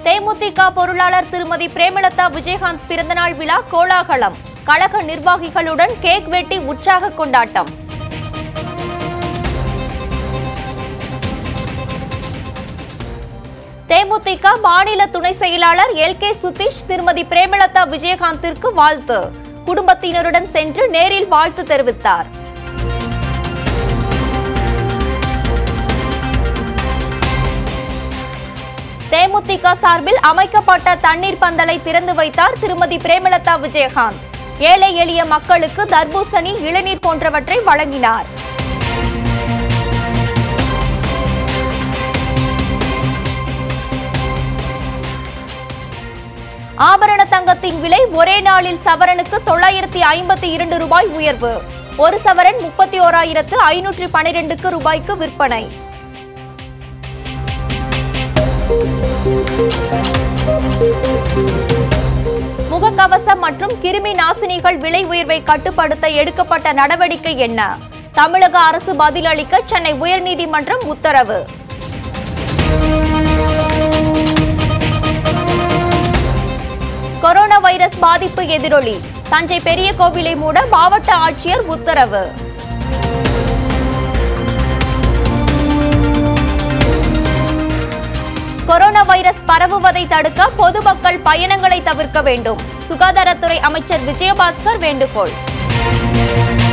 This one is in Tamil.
தேமுதிக பொருளாளர் திருமதி பிரேமலதா விஜயகாந்த் பிறந்தநாள் விழா கோலாகலம் கழக நிர்வாகிகளுடன் கேக் வெட்டி உற்சாக கொண்டாட்டம் தேமுதிக மாநில துணை செயலாளர் எல் கே சுதீஷ் திருமதி பிரேமலதா விஜயகாந்திற்கு வாழ்த்து குடும்பத்தினருடன் சென்று நேரில் வாழ்த்து தெரிவித்தார் தேமுதிக சார்பில் அமைக்கப்பட்ட தண்ணீர் பந்தலை திறந்து வைத்தார் திருமதி பிரேமலதா விஜயகாந்த் ஏழை எளிய மக்களுக்கு தர்பூசணி இளநீர் போன்றவற்றை வழங்கினார் ஆபரண தங்கத்தின் விலை ஒரே நாளில் சவரனுக்கு தொள்ளாயிரத்தி ஐம்பத்தி இரண்டு ரூபாய் உயர்வு ஒரு சவரன் முப்பத்தி ஓராயிரத்து ஐநூற்றி பனிரெண்டுக்கு ரூபாய்க்கு விற்பனை முகக்கவசம் மற்றும் கிருமி நாசினிகள் விலை உயர்வை கட்டுப்படுத்த எடுக்கப்பட்ட நடவடிக்கை என்ன தமிழக அரசு பதிலளிக்க சென்னை உயர்நீதிமன்றம் உத்தரவு கொரோனா வைரஸ் பாதிப்பு எதிரொலி தஞ்சை பெரிய கோவிலை மூட மாவட்ட ஆட்சியர் உத்தரவு கொரோனா வைரஸ் பரவுவதை தடுக்க பொதுமக்கள் பயணங்களை தவிர்க்க வேண்டும் சுகாதாரத்துறை அமைச்சர் விஜயபாஸ்கர் வேண்டுகோள்